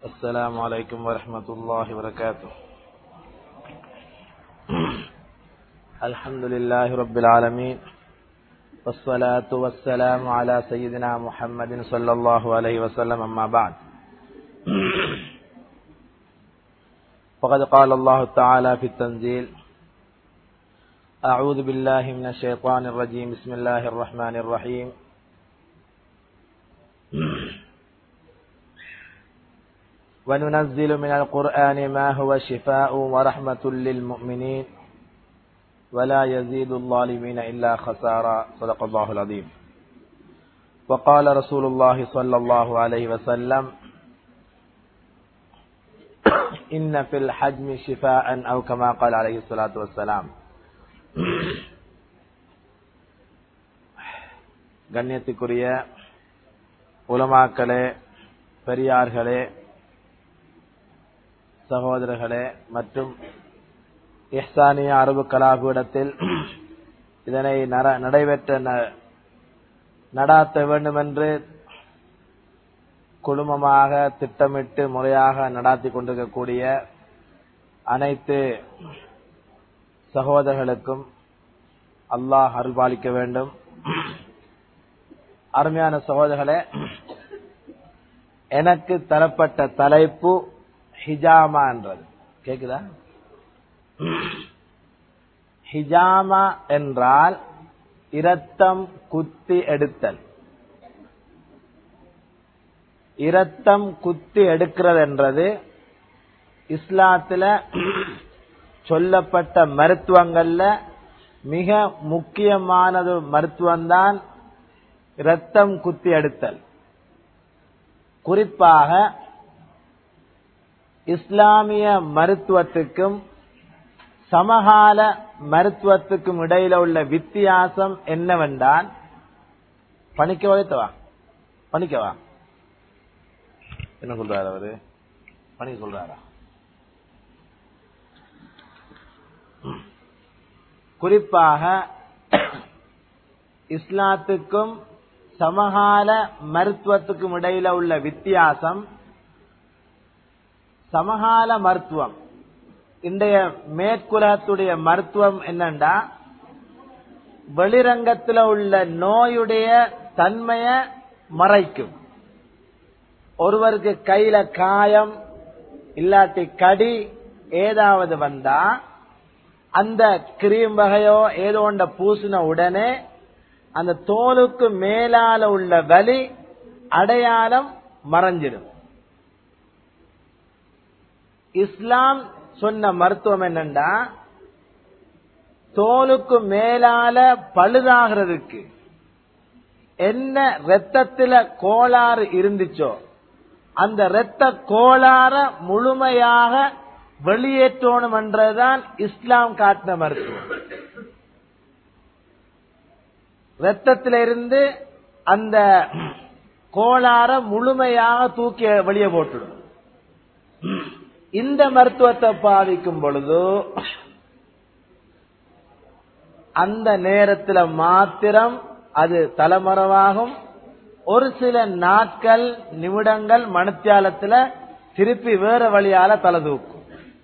السلام عليكم ورحمة الله وبركاته الحمد لله رب العالمين والصلاة والسلام على سيدنا محمد صلى الله عليه وسلم أما بعد وقد قال الله تعالى في التنزيل أعوذ بالله من الشيطان الرجيم بسم الله الرحمن الرحيم وننزل من القرآن ما هو شفاء ورحمة للمؤمنين ولا يزيد الظالمين إلا خسارا صدق الله العظيم وقال رسول الله صلى الله عليه وسلم إن في الحجم شفاء أو كما قال عليه الصلاة والسلام கண்ணியத்துக்குரிய உலமாக்களே பெரியார்களே சகோதரர்களே மற்றும் இஹ்சானிய அரபு கலாபீடத்தில் இதனை நடைபெற்ற நடாத்த வேண்டும் என்று குழுமமாக திட்டமிட்டு முறையாக நடாத்தி கொண்டிருக்கக்கூடிய அனைத்து சகோதரர்களுக்கும் அல்லாஹ் அருள்பாலிக்க வேண்டும் அருமையான சகோதரர்களே எனக்கு தரப்பட்ட தலைப்பு ஹிஜாமா என்றது கேக்குதா ஹிஜாமா என்றால் இரத்தம் குத்தி எடுத்தல் இரத்தம் குத்தி எடுக்கிறது என்றது இஸ்லாத்துல சொல்லப்பட்ட மருத்துவங்கள்ல மிக முக்கியமானது மருத்துவம்தான் இரத்தம் குத்தி எடுத்தல் குறிப்பாக இஸ்லாமிய மருத்துவத்துக்கும் சமகால மருத்துவத்துக்கும் இடையில உள்ள வித்தியாசம் என்னவென்றால் பணிக்க வைத்தவா பணிக்கவா என்ன சொல்றாரு அவரு பணிக்க சொல்றாரா குறிப்பாக இஸ்லாத்துக்கும் சமகால மருத்துவத்துக்கும் இடையில உள்ள வித்தியாசம் சமகால மருத்துவம் இன்றைய மேற்குலகத்துடைய மருத்துவம் என்னண்டா வெளிரங்கத்தில் உள்ள நோயுடைய தன்மைய மறைக்கும் ஒருவருக்கு கையில காயம் இல்லாட்டி கடி ஏதாவது வந்தா அந்த கிரீம் வகையோ ஏதோ ஒன்ற பூசின உடனே அந்த தோலுக்கு மேலால உள்ள வலி அடையாளம் மறைஞ்சிடும் இஸ்லாம் சொன்ன மருத்துவம் என்னண்டா தோலுக்கு மேலால பழுதாகிறதுக்கு என்ன ரத்தத்துல கோளாறு இருந்துச்சோ அந்த ரத்த கோளாற முழுமையாக வெளியேற்றணும் என்றதுதான் இஸ்லாம் காட்டின மருத்துவம் ரத்தத்தில இருந்து அந்த கோளாற முழுமையாக தூக்கி வெளியே போட்டுடும் இந்த மருத்துவத்தை பாதிக்கும் பொழுது அந்த நேரத்தில் மாத்திரம் அது தலைமறைவாகும் ஒரு சில நாட்கள் நிமிடங்கள் மணித்தியாலத்துல திருப்பி வேற வழியால தலை தூக்கும்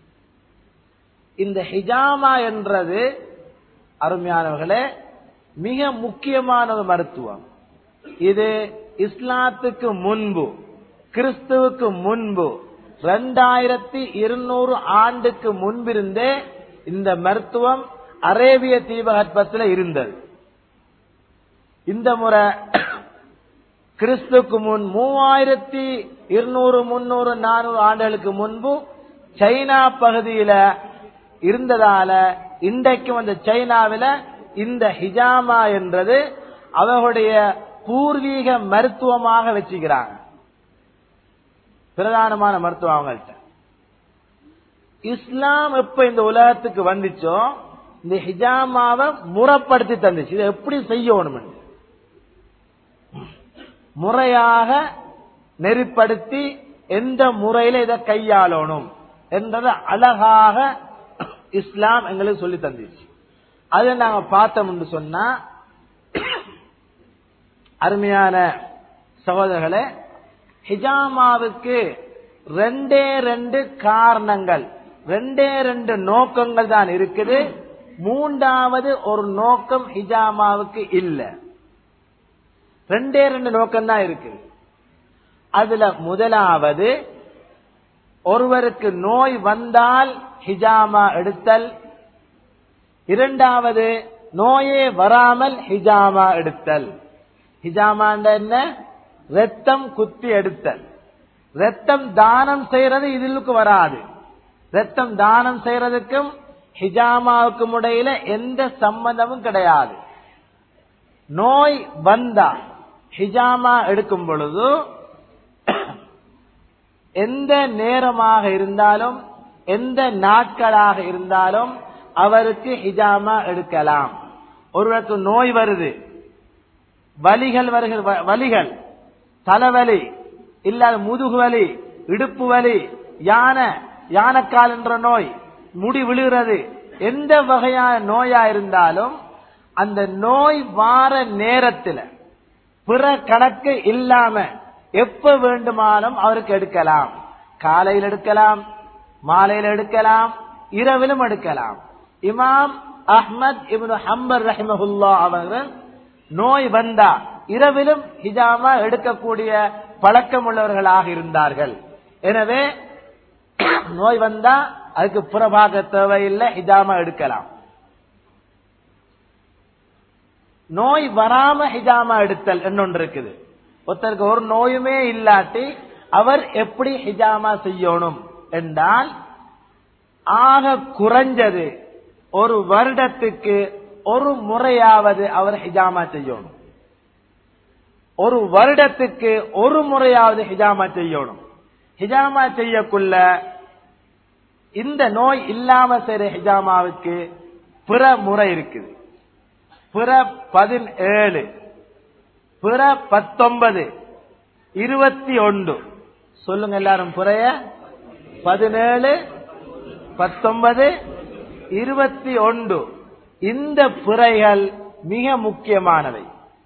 இந்த ஹிஜாமா என்றது அருமையானவர்களே மிக முக்கியமான ஒரு மருத்துவம் இது இஸ்லாத்துக்கு முன்பு கிறிஸ்துவுக்கு முன்பு ரெண்டாயிரத்தி இருநூறு ஆண்டுக்கு முன்பிருந்தே இந்த மருத்துவம் அரேபிய தீபகற்பத்தில் இருந்தது இந்த முறை கிறிஸ்துக்கு முன் மூவாயிரத்தி இருநூறு முன்னூறு நானூறு ஆண்டுகளுக்கு முன்பு சைனா பகுதியில இருந்ததால இன்றைக்கும் அந்த சைனாவில இந்த ஹிஜாமா என்றது அவர்களுடைய பூர்வீக மருத்துவமாக வச்சுக்கிறாங்க பிரதானமான மருத்துவம் அவங்கள்ட்ட இஸ்லாம் எப்ப இந்த உலகத்துக்கு வந்துச்சோ இந்த ஹிஜாமாவை முறைப்படுத்தி தந்துச்சு இதை எப்படி செய்யணும் முறையாக நெறிப்படுத்தி எந்த முறையில இதை கையாளணும் என்றதை அழகாக இஸ்லாம் எங்களுக்கு சொல்லி தந்துச்சு அதை நாங்க பார்த்தோம் சொன்னா அருமையான சகோதரர்களே ஹிஜாமாவுக்கு ரெண்டே ரெண்டு காரணங்கள் ரெண்டே ரெண்டு நோக்கங்கள் தான் இருக்குது மூன்றாவது ஒரு நோக்கம் ஹிஜாமாவுக்கு இல்ல ரெண்டே ரெண்டு நோக்கம் தான் இருக்குது அதுல முதலாவது ஒருவருக்கு நோய் வந்தால் ஹிஜாமா எடுத்தல் இரண்டாவது நோயே வராமல் ஹிஜாமா எடுத்தல் ஹிஜாமாண்ட என்ன ரத்தம் குத்தி எடுத்தல் ரத்தம் தானம் செய்யறது இதுக்கு வராது ரத்தம் தானம் செய்யறதுக்கும் ஹிஜாமாவுக்கும் இடையில எந்த சம்பந்தமும் கிடையாது நோய் வந்தா ஹிஜாமா எடுக்கும் பொழுது எந்த நேரமாக இருந்தாலும் எந்த நாட்களாக இருந்தாலும் அவருக்கு ஹிஜாமா எடுக்கலாம் ஒருவருக்கு நோய் வருது வலிகள் வருகிற வலிகள் தலைவலி இல்லாத முதுகு வலி இடுப்பு வலி யானை யானைக்கால் என்ற நோய் முடி விழுகிறது எந்த வகையான நோயா இருந்தாலும் அந்த நோய் வார நேரத்தில் பிற கணக்கு இல்லாம எப்ப வேண்டுமானாலும் அவருக்கு எடுக்கலாம் காலையில் எடுக்கலாம் மாலையில் எடுக்கலாம் இரவிலும் எடுக்கலாம் இமாம் அஹ்மத் இப்னு ஹம்பர் ரஹிமஹுல்லா அவர்கள் நோய் வந்தா இரவிலும் ஹிஜாமா எடுக்கக்கூடிய பழக்கம் உள்ளவர்களாக இருந்தார்கள் எனவே நோய் வந்தா அதுக்கு புறபாக தேவையில்லை ஹிஜாமா எடுக்கலாம் நோய் வராம ஹிஜாமா எடுத்தல் என்னொன்று இருக்குது ஒருத்தருக்கு ஒரு நோயுமே இல்லாட்டி அவர் எப்படி ஹிஜாமா செய்யணும் என்றால் ஆக குறைஞ்சது ஒரு வருடத்துக்கு ஒரு முறையாவது அவர் ஹிஜாமா செய்யணும் ஒரு வருடத்துக்கு ஒரு முறையாவது ஹிஜாமா செய்யணும் ஹிஜாமா செய்யக்குள்ள இந்த நோய் இல்லாம செய்யற ஹிஜாமாவுக்கு பிற முறை இருக்குது பிற பதினேழு பிற பத்தொன்பது இருபத்தி ஒன்று சொல்லுங்க எல்லாரும் புறைய பதினேழு பத்தொன்பது இருபத்தி ஒன்று இந்த புறைகள் மிக முக்கியமானவை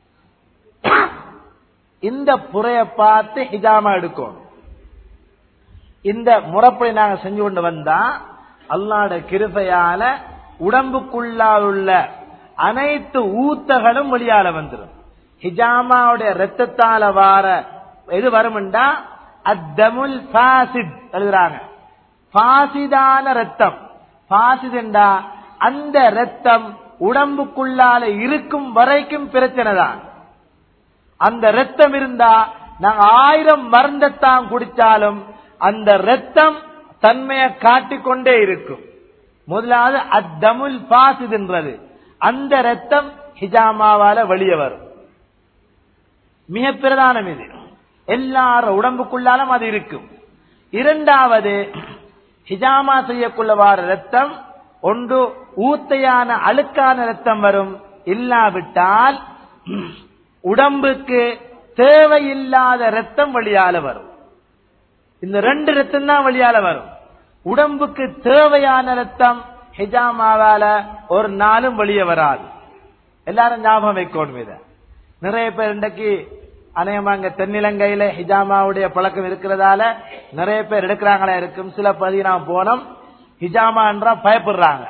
இந்த புறைய பார்த்து ஹிஜாமா எடுக்கணும் இந்த முறைப்படி நாங்க செஞ்சு கொண்டு வந்தா அல்லாட கிருபையால உடம்புக்குள்ளால் உள்ள அனைத்து ஊத்தகளும் வெளியால வந்துடும் ஹிஜாமாவுடைய ரத்தத்தால வார எது வரும்டா அத்தமுல் பாசித் எழுதுறாங்க பாசிதான ரத்தம் பாசிதண்டா அந்த ரத்தம் உடம்புக்குள்ளால இருக்கும் வரைக்கும் பிரச்சனை தான் அந்த ரத்தம் இருந்தா நாங்க ஆயிரம் மருந்தத்தான் குடிச்சாலும் அந்த ரத்தம் தன்மையை காட்டிக்கொண்டே இருக்கும் முதலாவது அத்தமுல் பாசிதுன்றது அந்த ரத்தம் ஹிஜாமாவால வெளியே வரும் மிக பிரதானம் இது எல்லார உடம்புக்குள்ளாலும் அது இருக்கும் இரண்டாவது ஹிஜாமா செய்யக்குள்ள வார ரத்தம் ஒன்று ஊத்தையான அழுக்கான ரத்தம் வரும் இல்லாவிட்டால் உடம்புக்கு தேவையில்லாத ரத்தம் வழியால வரும் இந்த ரெண்டு ரத்தம் தான் வழியால வரும் உடம்புக்கு தேவையான ரத்தம் ஹிஜாமாவால ஒரு நாளும் வெளியே வராது எல்லாரும் ஞாபகம் வைக்கணும் இத நிறைய பேர் இன்றைக்கு அநேகமா இங்க தென்னிலங்கையில ஹிஜாமாவுடைய பழக்கம் இருக்கிறதால நிறைய பேர் எடுக்கிறாங்களா இருக்கும் சில பகுதி நான் போனோம் ஹிஜாமா என்றா பயப்படுறாங்க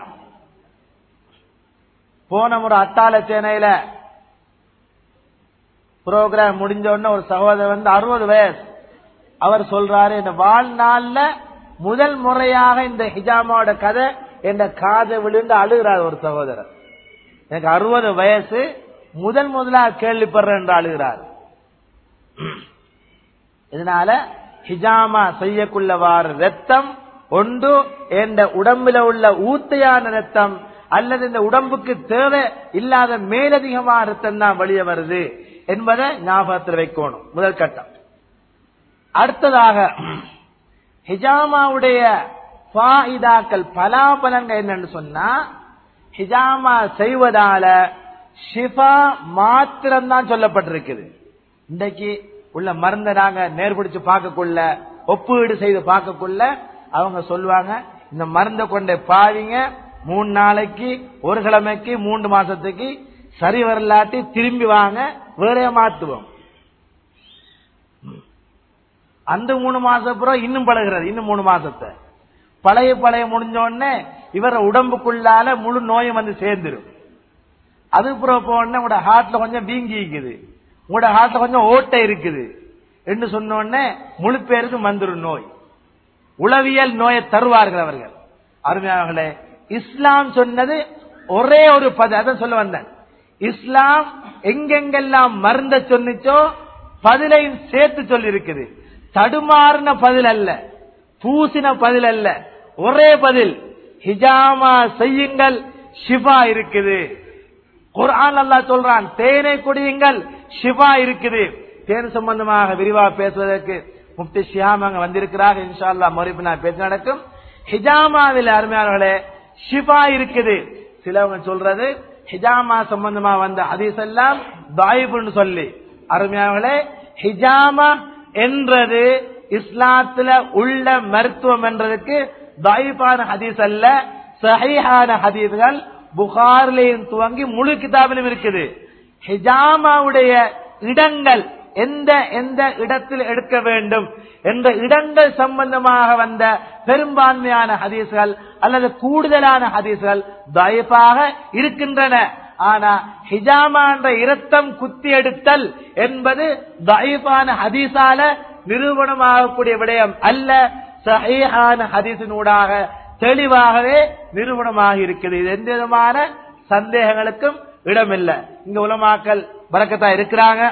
போன முறை அட்டாள சேனையில புரோகிராம் முடிஞ்ச உடனே ஒரு சகோதரர் வந்து அறுபது வயசு அவர் சொல்றாரு இந்த வாழ்நாள்ல முதல் முறையாக இந்த ஹிஜாமாவோட கதை என் காதை விழுந்து அழுகிறார் ஒரு சகோதரர் எனக்கு அறுபது வயசு முதல் முதலாக கேள்விப்படுற என்று அழுகிறார் இதனால ஹிஜாமா செய்யக்குள்ள வார ரத்தம் ஒன்று என்ற உடம்புல உள்ள ஊத்தையான ரத்தம் அல்லது இந்த உடம்புக்கு தேவை இல்லாத மேலதிகமான ரத்தம் தான் வெளியே வருது என்பதை ஞாபகத்தில் வைக்கணும் முதல் கட்டம் அடுத்ததாக ஹிஜாமாவுடைய ஃபாயிதாக்கள் பலாபலங்கள் என்னன்னு சொன்னா ஹிஜாமா செய்வதால ஷிஃபா மாத்திரம் தான் சொல்லப்பட்டிருக்குது இன்றைக்கு உள்ள மருந்தை நாங்க நேர்பிடிச்சு பார்க்கக்குள்ள ஒப்பீடு செய்து பார்க்கக்குள்ள அவங்க சொல்லுவாங்க இந்த மருந்தை கொண்டு பாவிங்க மூணு நாளைக்கு ஒரு கிழமைக்கு மூன்று மாசத்துக்கு சரி வரலாட்டி திரும்பி வாங்க வேறைய மாத்துவோம் அந்த மூணு மாசம் அப்புறம் இன்னும் பழகிறது இன்னும் மூணு மாசத்தை பழைய பழைய முடிஞ்ச உடனே இவர உடம்புக்குள்ளால முழு நோயும் வந்து சேர்ந்துரும் அதுக்கப்புறம் போன உங்களோட ஹார்ட்ல கொஞ்சம் வீங்கி இருக்குது உங்களோட ஹார்ட்ல கொஞ்சம் ஓட்டை இருக்குது என்று சொன்ன உடனே முழு பேருக்கும் வந்துடும் நோய் உளவியல் நோயை தருவார்கள் அவர்கள் அருமையானவர்களே இஸ்லாம் சொன்னது ஒரே ஒரு பத அதான் சொல்ல வந்தேன் இஸ்லாம் எங்கெங்கெல்லாம் மருந்த சொன்னிச்சோ பதிலையும் சேர்த்து சொல்லி இருக்குது தடுமாறின பதில் அல்ல பூசின பதில் அல்ல ஒரே பதில் ஹிஜாமா செய்யுங்கள் ஷிஃபா இருக்குது குர்ஆன் அல்லாஹ் சொல்றான் தேனை குடியுங்கள் ஷிஃபா இருக்குது தேன் சம்பந்தமாக விரிவா பேசுவதற்கு முப்தி ஷியாம் அங்க வந்திருக்கிறார் இன்ஷா அல்லாஹ் மறுப்பு நான் பேச்சு நடக்கும் ஹிஜாமாவில் அருமையானவர்களே ஷிஃபா இருக்குது சிலவங்க சொல்றது ஹிஜாமா சம்பந்தமா வந்த ஹதீஸ் எல்லாம் தாயிபுன்னு சொல்லி அருமையானவர்களே ஹிஜாமா என்றது இஸ்லாத்துல உள்ள மருத்துவம் என்றதுக்கு தாயிபான ஹதீஸ் அல்ல சஹீஹான ஹதீஸ்கள் புகாரிலையும் துவங்கி முழு கிதாபிலும் இருக்குது ஹிஜாமாவுடைய இடங்கள் எந்த எந்த இடத்தில் எடுக்க வேண்டும் என்ற இடங்கள் சம்பந்தமாக வந்த பெரும்பான்மையான ஹதீஸ்கள் அல்லது கூடுதலான ஹதீஸ்கள் தயப்பாக இருக்கின்றன ஆனா ஹிஜாமா என்ற இரத்தம் குத்தி எடுத்தல் என்பது தயப்பான ஹதீஸால நிரூபணமாகக்கூடிய விடயம் அல்ல சஹீஹான ஹதீஸினூடாக தெளிவாகவே நிரூபணமாக இருக்குது இது எந்த விதமான சந்தேகங்களுக்கும் இடமில்லை இங்க உலமாக்கல் பறக்கத்தா இருக்கிறாங்க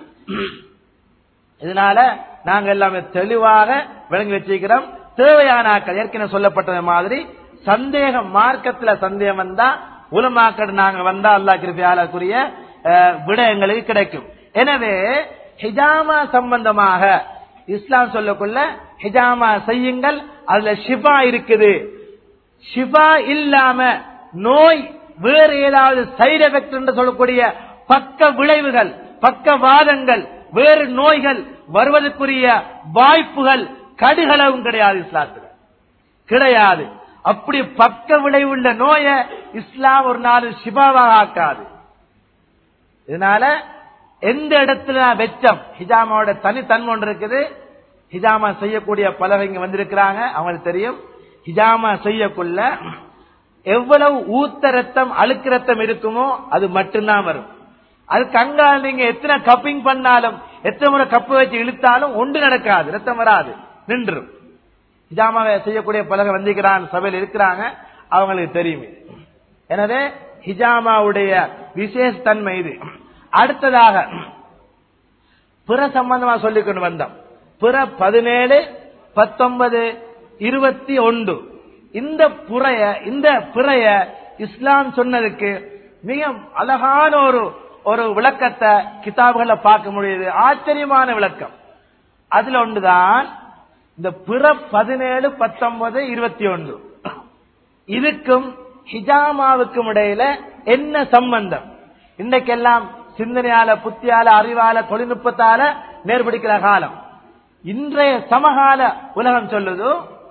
இதனால நாங்க எல்லாமே தெளிவாக விளங்கி வச்சிருக்கிறோம் தேவையான ஆக்கள் ஏற்கனவே சொல்லப்பட்டது மாதிரி சந்தேகம் மார்க்கத்துல சந்தேகம் வந்தா உலமாக்கள் நாங்க வந்தா அல்லா கிருப்பியாலக்குரிய விட எங்களுக்கு கிடைக்கும் எனவே ஹிஜாமா சம்பந்தமாக இஸ்லாம் சொல்லக்குள்ள ஹிஜாமா செய்யுங்கள் அதுல ஷிஃபா இருக்குது ஷிஃபா இல்லாம நோய் வேறு ஏதாவது சைடு எஃபெக்ட் என்று சொல்லக்கூடிய பக்க விளைவுகள் பக்கவாதங்கள் வேறு நோய்கள் வருவதற்குரிய வாய்ப்புகள் கடுகளவும் கிடையாது இஸ்லாத்துல கிடையாது அப்படி பக்க விளைவுள்ள நோயை இஸ்லாம் ஒரு நாள் சிபாவாக ஆக்காது இதனால எந்த இடத்துல வெச்சம் ஹிஜாமாவோட தனித்தன்மை ஒன்று இருக்குது ஹிஜாமா செய்யக்கூடிய பலர் இங்க வந்திருக்கிறாங்க அவங்களுக்கு தெரியும் ஹிஜாமா செய்யக்குள்ள எவ்வளவு ஊத்த ரத்தம் அழுக்கு ரத்தம் இருக்குமோ அது மட்டும்தான் வரும் அதுக்கு அங்க நீங்க எத்தனை கப்பிங் பண்ணாலும் எத்தனை முறை கப்பு வச்சு இழுத்தாலும் ஒன்று நடக்காது ரத்தம் வராது நின்றும் ஹிஜாமாவை செய்யக்கூடிய பலர் வந்திருக்கிறான் சபையில் இருக்கிறாங்க அவங்களுக்கு தெரியும் இது. எனவே ஹிஜாமாவுடைய விசேஷ தன்மை இது அடுத்ததாக பிற சம்பந்தமா சொல்லிக் கொண்டு வந்தோம் பிற பதினேழு பத்தொன்பது இருபத்தி ஒன்று இந்த புறைய இந்த பிறைய இஸ்லாம் சொன்னதுக்கு மிக அழகான ஒரு ஒரு விளக்கத்தை கிதாபுகளை பார்க்க முடியுது ஆச்சரியமான விளக்கம் அதுல ஒன்றுதான் இந்த பிற பதினேழு பத்தொன்பது இருபத்தி ஒன்று இதுக்கும் ஹிஜாமாவுக்கும் இடையில என்ன சம்பந்தம் இன்றைக்கெல்லாம் சிந்தனையால புத்தியால அறிவால தொழில்நுட்பத்தால நேர்படிக்கிற காலம் இன்றைய சமகால உலகம் சொல்லுது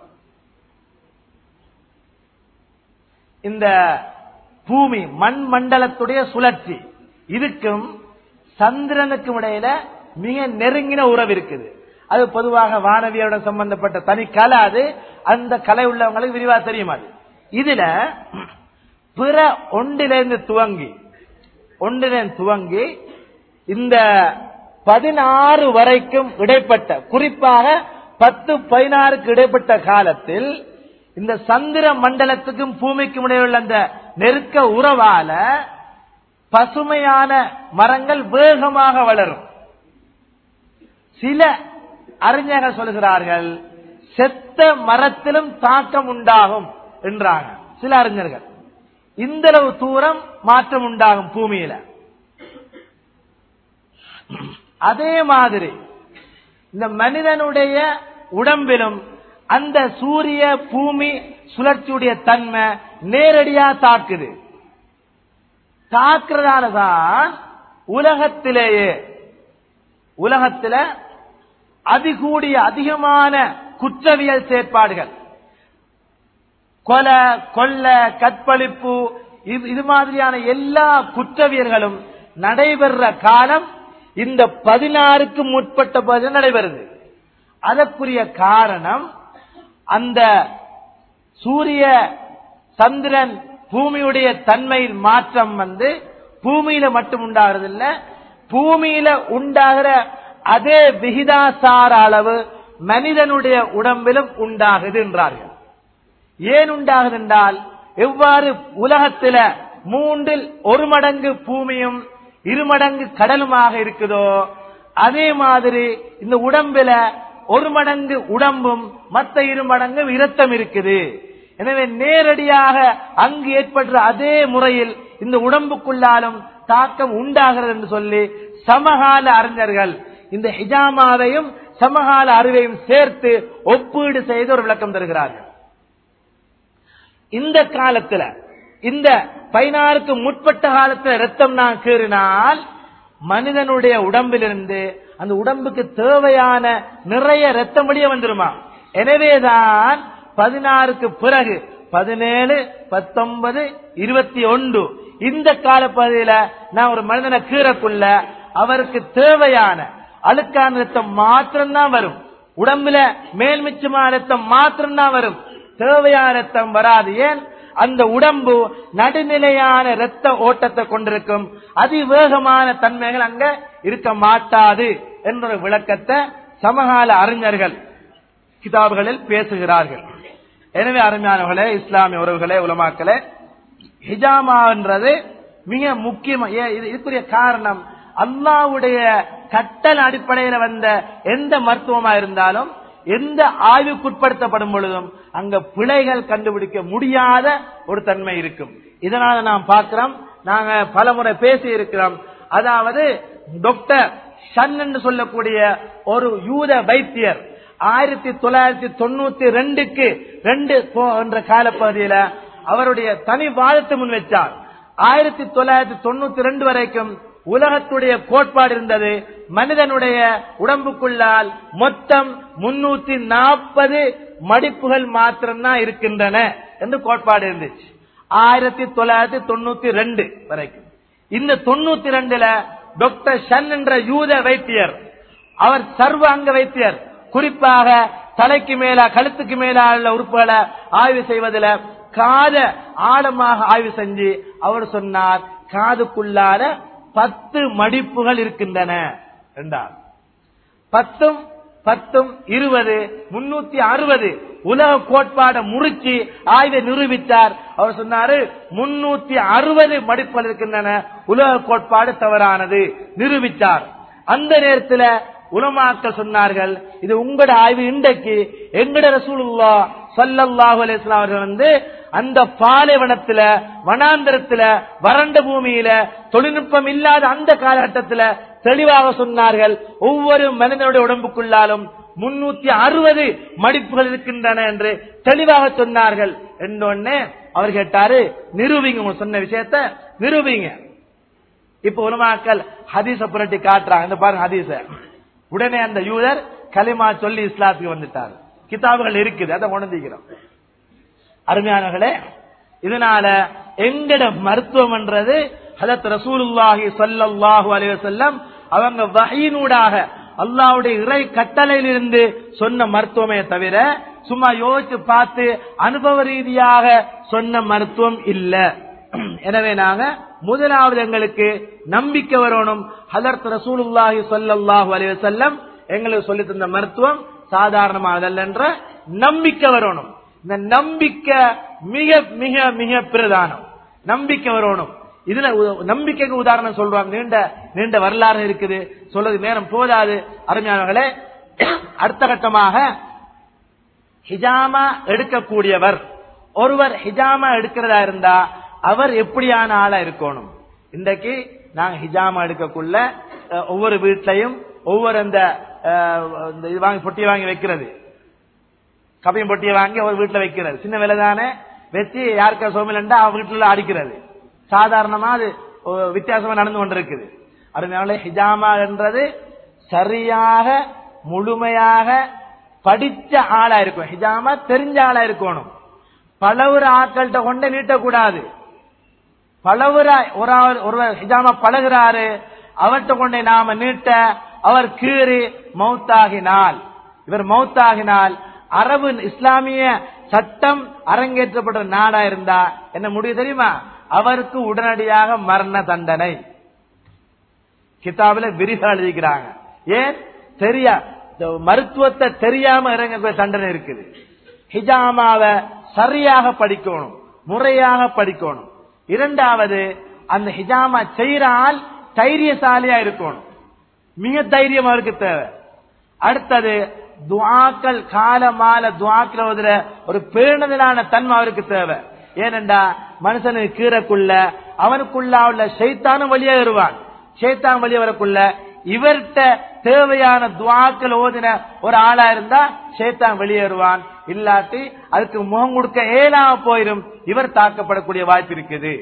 இந்த பூமி மண் மண்டலத்துடைய சுழற்சி இதுக்கும் சந்திரனுக்கும் இடையில மிக நெருங்கின உறவு இருக்குது அது பொதுவாக வானவியோட சம்பந்தப்பட்ட தனி கலை அது அந்த கலை உள்ளவங்களுக்கு விரிவா தெரியும் அது இதுல பிற ஒன்றிலிருந்து துவங்கி ஒன்றிலிருந்து துவங்கி இந்த பதினாறு வரைக்கும் இடைப்பட்ட குறிப்பாக பத்து பதினாறுக்கு இடைப்பட்ட காலத்தில் இந்த சந்திர மண்டலத்துக்கும் பூமிக்கும் இடையுள்ள அந்த நெருக்க உறவால பசுமையான மரங்கள் வேகமாக வளரும் சில அறிஞர்கள் சொல்கிறார்கள் செத்த மரத்திலும் தாக்கம் உண்டாகும் என்றாங்க சில அறிஞர்கள் இந்த அளவு தூரம் மாற்றம் உண்டாகும் பூமியில அதே மாதிரி இந்த மனிதனுடைய உடம்பிலும் அந்த சூரிய பூமி சுழற்சியுடைய தன்மை நேரடியா தாக்குது தாக்குறதாலதான் உலகத்திலேயே உலகத்தில அதிகூடிய அதிகமான குற்றவியல் செயற்பாடுகள் கொலை கொள்ள கற்பழிப்பு இது இது மாதிரியான எல்லா குற்றவியல்களும் நடைபெற காலம் இந்த பதினாறுக்கு முற்பட்ட பகுதியில் நடைபெறுது அதற்குரிய காரணம் அந்த சூரிய சந்திரன் பூமியுடைய தன்மையில் மாற்றம் வந்து பூமியில மட்டும் உண்டாகிறதில்ல பூமியில உண்டாகிற அதே விகிதாசார அளவு மனிதனுடைய உடம்பிலும் உண்டாகுது என்றார்கள் ஏன் உண்டாகுது என்றால் எவ்வாறு உலகத்தில மூன்றில் ஒரு மடங்கு பூமியும் இரு மடங்கு கடலுமாக இருக்குதோ அதே மாதிரி இந்த உடம்பில ஒரு மடங்கு உடம்பும் மத்த இரு மடங்கு இரத்தம் இருக்குது எனவே நேரடியாக அங்கு ஏற்படுற அதே முறையில் இந்த உடம்புக்குள்ளாலும் தாக்கம் உண்டாகிறது என்று சொல்லி சமகால அறிஞர்கள் இந்த ஹிஜாமாவையும் சமகால அறிவையும் சேர்த்து ஒப்பீடு செய்து ஒரு விளக்கம் தருகிறார்கள் இந்த காலத்துல இந்த பதினாறுக்கு முற்பட்ட காலத்துல ரத்தம் நான் கீறினால் மனிதனுடைய உடம்பிலிருந்து அந்த உடம்புக்கு தேவையான நிறைய ரத்தம் வெளியே வந்துருமா எனவேதான் பதினாறுக்கு பிறகு பதினேழு பத்தொன்பது இருபத்தி ஒன்று இந்த காலப்பகுதியில நான் ஒரு மனிதனை கீறக்குள்ள அவருக்கு தேவையான அழுக்கான ரத்தம் மாத்திரம்தான் வரும் உடம்புல மேல் மிச்சமான ரத்தம் மாத்திரம்தான் வரும் தேவையான ரத்தம் வராது ஏன் அந்த உடம்பு நடுநிலையான இரத்த ஓட்டத்தை கொண்டிருக்கும் அதிவேகமான தன்மைகள் அங்க இருக்க மாட்டாது என்ற ஒரு விளக்கத்தை சமகால அறிஞர்கள் கிதாபுகளில் பேசுகிறார்கள் எனவே அருமையானவர்களே இஸ்லாமிய உறவுகளே உலமாக்களே ஹிஜாமான்றது மிக முக்கியம் ஏன் இது- இதுக்குரிய காரணம் அல்லாவுடைய கட்டளை அடிப்படையில வந்த எந்த மருத்துவமா இருந்தாலும் எந்த ஆய்வுக்குட்படுத்தப்படும் பொழுதும் அங்க பிழைகள் கண்டுபிடிக்க முடியாத ஒரு தன்மை இருக்கும் இதனால நாம் பார்க்கிறோம் நாங்க பலமுறை பேசி இருக்கிறோம் அதாவது டாக்டர் ஷன் என்று சொல்லக்கூடிய ஒரு யூத வைத்தியர் ஆயிரத்தி தொள்ளாயிரத்தி தொண்ணூத்தி ரெண்டுக்கு ரெண்டு போ- என்ற காலப்பகுதியில அவருடைய தனி வாதத்தை முன் வச்சார் ஆயிரத்தி தொள்ளாயிரத்தி தொண்ணூத்தி ரெண்டு வரைக்கும் உலகத்துடைய கோட்பாடு இருந்தது மனிதனுடைய உடம்புக்குள்ளால் மொத்தம் முன்னூத்தி நாற்பது மடிப்புகள் மாத்திரம்தான் இருக்கின்றன என்று கோட்பாடு இருந்துச்சு ஆயிரத்தி தொள்ளாயிரத்தி தொண்ணூத்தி ரெண்டு வரைக்கும் இந்த தொண்ணூத்தி ரெண்டுல டாக்டர் ஷன் என்ற யூத வைத்தியர் அவர் சர்வ அங்க வைத்தியர் குறிப்பாக தலைக்கு மேல கழுத்துக்கு மேல உள்ள உறுப்புகளை ஆய்வு செய்வதில் காத ஆழமாக ஆய்வு செஞ்சு அவர் சொன்னார் காதுக்குள்ளால பத்து மடிப்புகள் இருக்கின்றன என்றார் பத்தும் பத்தும் இருபது முன்னூத்தி அறுபது உலக கோட்பாடை முறிச்சு ஆய்வை நிரூபித்தார் அவர் சொன்னாரு முன்னூத்தி அறுபது மடிப்புகள் இருக்கின்றன உலக கோட்பாடு தவறானது நிரூபித்தார் அந்த நேரத்தில் உலமாக்கள் சொன்னார்கள் இது உங்களோட ஆய்வு இன்றைக்கு எங்கட ரசூலுல்லா ஸல்லல்லாஹு அலைஹி வஸல்லம் அவர்கள் வந்து அந்த பாலைவனத்துல வனாந்தரத்துல வறண்ட பூமியில தொழில்நுட்பம் இல்லாத அந்த காலகட்டத்துல தெளிவாக சொன்னார்கள் ஒவ்வொரு மனிதனுடைய உடம்புக்குள்ளாலும் முன்னூத்தி அறுபது மடிப்புகள் இருக்கின்றன என்று தெளிவாக சொன்னார்கள் என்னொன்னு அவர் கேட்டாரு நிரூபிங்க உங்க சொன்ன விஷயத்த நிரூபிங்க இப்ப உலமாக்கள் ஹதீஸ புரட்டி காட்டுறாங்க இந்த பாருங்க ஹதீஸ உடனே அந்த யூதர் கலிமா சொல்லி இஸ்லாத்துக்கு வந்துட்டார் கிதாபுகள் இருக்குது அதை உணர்ந்திக்கிறோம் அருமையானவர்களே இதனால எங்கட மருத்துவம் என்றது ஹதத் ரசூலுல்லாஹி ஸல்லல்லாஹு அலைஹி வஸல்லம் அவங்க வஹீனூடாக அல்லாஹ்வுடைய இறை கட்டளையிலிருந்து சொன்ன மருத்துவமே தவிர சும்மா யோசிச்சு பார்த்து அனுபவ ரீதியாக சொன்ன மருத்துவம் இல்ல எனவே நாங்க முதலாவது எங்களுக்கு நம்பிக்கை வரணும் ஹதரத் ரசூலுல்லாஹி ஸல்லல்லாஹு அலைஹி வஸல்லம் எங்களுக்கு சொல்லி தந்த மருத்துவம் சாதாரணமானதல்ல என்ற நம்பிக்கை வரணும் இந்த நம்பிக்கை மிக மிக மிக பிரதானம் நம்பிக்கை வரணும் இதுல உ- நம்பிக்கைக்கு உதாரணம் சொல்றாங்க நீண்ட நீண்ட வரலாறு இருக்குது சொல்றது நேரம் போதாது அருமையானவர்களே அடுத்த கட்டமாக ஹிஜாமா எடுக்கக்கூடியவர் ஒருவர் ஹிஜாமா எடுக்கிறதா இருந்தா அவர் எப்படியான ஆளா இருக்கணும் இன்றைக்கு நாங்க ஹிஜாமா எடுக்கக்குள்ள அஹ், ஒவ்வொரு வீட்லயும் ஒவ்வொரு அந்த அஹ், இந்த இது வாங்கி பொட்டி வாங்கி வைக்கிறது கப்பையும் பொட்டியை வாங்கி அவர் வீட்டுல வைக்கிறது சின்ன வேலை தானே வச்சு யாருக்கா சோமிலண்டா அவர் வீட்டுல அடிக்கிறது சாதாரணமா அது ஒரு வித்தியாசமா நடந்து கொண்டிருக்குது அருமையாலே ஹிஜாமா என்றது சரியாக முழுமையாக படிச்ச ஆளா இருக்கும் ஹிஜாமா தெரிஞ்ச ஆளா இருக்கணும் பலவுற ஆட்கள்கிட்ட கொண்டு நீட்டக்கூடாது பலவுற ஒரு ஆள் ஒருவர் ஹிஜாமா பழகுறாரு அவர்கிட்ட கொண்டே நாம நீட்ட அவர் கீறி மௌத்தாகினால் இவர் மௌத்தாகினால் அரபு இஸ்லாமிய சட்டம் அரங்கேற்றப்பட்ட நாடா இருந்தா என்ன முடிவு தெரியுமா அவருக்கு உடனடியாக மரண தண்டனை கிதாபில விரிவா எழுதிக்கிறாங்க ஏன் தெரியா இந்த மருத்துவத்தை தெரியாம இறங்க தண்டனை இருக்குது ஹிஜாமாவை சரியாக படிக்கணும் முறையாக படிக்கணும் இரண்டாவது அந்த ஹிஜாமா செய்யற ஆள் தைரியசாலியா இருக்கணும் மிக தைரியம் அவருக்கு தேவை அடுத்தது துவாக்கள் காலமால துவாக்கள் ஓதுற ஒரு பேணுதலான தன்மை அவருக்கு தேவை ஏனென்றா மனுஷனுக்கு கீரைக்குள்ள அவனுக்குள்ள உள்ள சைத்தானும் வெளியே வருவான் சைத்தான் வெளியே வரக்குள்ள இவர்கிட்ட தேவையான துவாக்கள் ஓதின ஒரு ஆளா இருந்தா சைத்தான் வெளியேறுவான் இல்லாட்டி அதுக்கு முகம் கொடுக்க ஏலாம போயிரும் இவர் தாக்கப்படக்கூடிய வாய்ப்பு இருக்குது